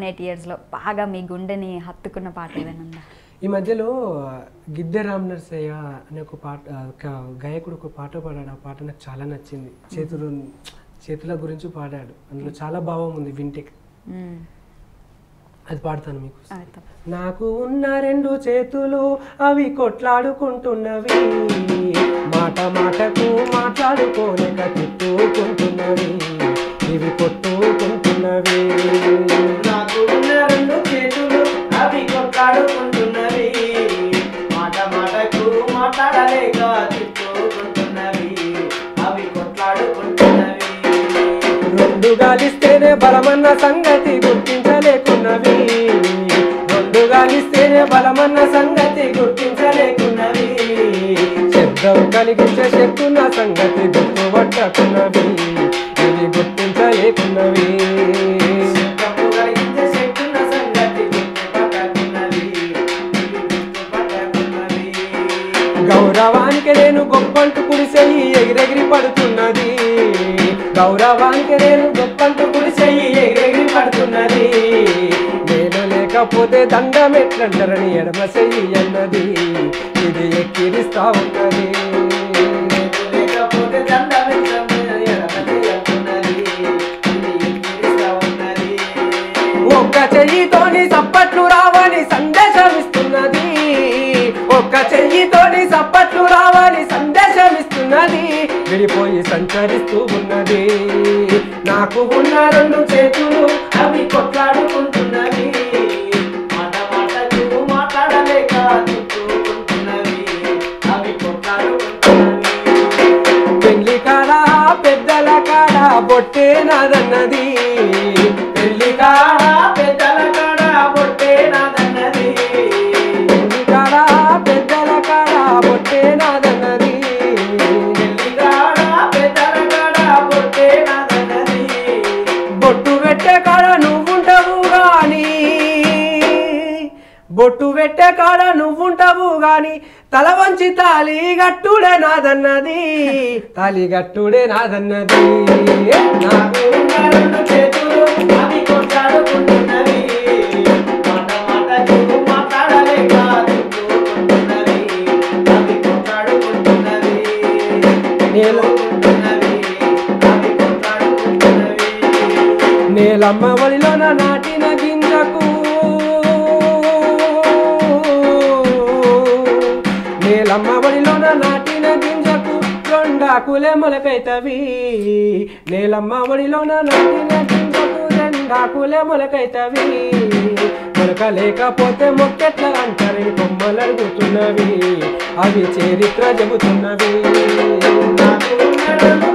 Seven eight ఇయర్స్లో బాగా మీ గుండెని హత్తుకున్న పాట ఏదైనా ఉందా ఈ మధ్యలో గిద్దె రామ్ నర్సయ్య అనే ఒక పాట ఒక గాయకుడు ఒక పాట పాడాడు ఆ పాట నాకు చాలా నచ్చింది చేతులు చేతుల గురించి పాడాడు అందులో చాలా భావం ఉంది వింటే మ్మ్. అది పాడతాను మీకు ఆ, తప్ప. నాకు ఉన్న రెండు చేతులు అవి కొట్లాడుకుంటున్నవి మాట మాటకు మాట్లాడుకోలేక తిట్టుకుంటున్నవి ఇవి కొట్టుకుంటున్నవి నాకు ఉన్న రెండు చేతులు అవి కొట్లాడుకుంటున్నవి మాట మాటకు మాట్లాడలేక తిట్టుకుంటున్నవి అవి కొట్లాడుకుంటున్నవి రెండు గాలిస్తేనే బలమన్న సంగతి గుర్తించలేకున్నవి రెండు గాలిస్తేనే బలమన్న సంగతి గుర్తించలేకున్నవి శబ్దం కలిగించే శక్తున్న సంగతి గుర్తుపట్టకున్నవి ఇది గుర్తించలేకున్నవి శబ్దము కలిగించే శక్తున్న సంగతి గుర్తుపట్టకున్నవి ఇవి గుర్తుపట్టకున్నవి గౌరవానికి నేను గొప్పంటూ కుడిసెయ్యి ఎగిరెగిరి పడుతున్నది గౌరవానికి నేను గొప్పంటూ కుడిసెయ్యి ఎగిరెగిరి పడుతున్నది నేను లేకపోతే దండం ఎట్లంటారని ఎడమ చెయ్యి అన్నది ఇది ఎక్కిరిస్తా ఉన్నది లేకపోతే దండమించమే ఎడమని అంటున్నది ఇది ఎక్కిరిస్తా ఉన్నది ఒక్క చెయ్యితోని సప్పట్లు రావని సందేశం ఇస్తున్నది ఒక్క చెయ్యితోని సప్పట్లు రావని సందేశం ఇస్తున్నది విడిపోయి సంచరిస్తూ ఉన్నది నాకు ఉన్న రెండు చేతులు అవి కొట్లాడుకుంటున్నవి మాట మాటకు మాట్లాడలేక తిట్టుకుంటున్నవి అవి కొట్లాడుకుంటున్నవి పెళ్లి కాడ పెద్దల కాడ బొట్టే నాదన్నది పెళ్లి కాడ పెద్దల కాడ బొట్టే నాదన్నది పెళ్లి కాడ పెద్దల కాడ బొట్టే నాదన్నది పెళ్లి కాడ పెద్దల కాడ బొట్టే నాదన్నది బొట్టు పెట్టే కాడ నువ్వుంటావు గాని బొట్టు పెట్టే కాడ నువ్వుంటావు గాని తల వంచి తాలి గట్టుడే నాదన్నది తాలి గట్టుడే నాదన్నది నాకు ఉన్న రెండు చేతులు అవి కొట్లాడుకుంటున్నవి మాట మాటకు మాట్లాడలేక తిట్టుకుంటున్నవి అవి కొట్లాడుకుంటున్నవి నేను కొట్టుకుంటున్నవి అవి కొట్లాడుకుంటున్నవి నేలమ్మ ఒడిలోన నాటిన గింజకు నేలమ్మ ఒడిలోన నాటిన గింజకు రెండాకులే మొలకైతవి నేలమ్మ ఒడిలోన నాటిన గింజకు రెండాకులే మొలకైతవి మొలక లేకపోతే మొక్కెట్ల అంటారని కొమ్మలు అడుగుతున్నవి అవి చరిత్ర చెబుతున్నవి నాకు ఉన్న రెండు